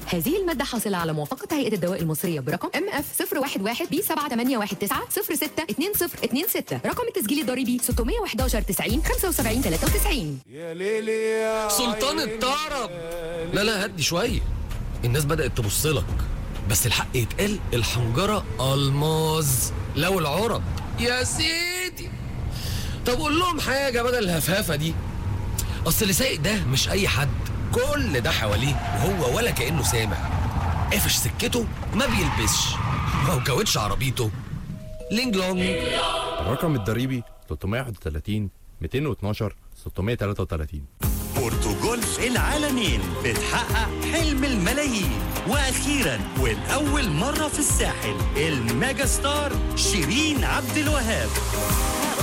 هذه المادة حاصلة على موافقة هيئة الدواء المصرية برقم ام اف 011 بي 7819 062026 رقم التسجيل الضريبي 611 90 75 93 يا ليلي يا سلطان الطرب لا لا هدي شويه الناس بدات تبص لك بس الحق يتقال الحنجره الماز لو العرب يا سيدي طب قول لهم حاجه بدل الهفافه دي اصل اللي سايق ده مش اي حد كل ده حواليه وهو ولا كانه سامع قافش سكته ما بيلبسش هو كاوتش عربيته لينج لونج الرقم الضريبي 331 212 633 بورتوجولف العالمين بتحقق حلم الملايين واخيرا والاول مره في الساحل الميجا ستار شيرين عبد الوهاب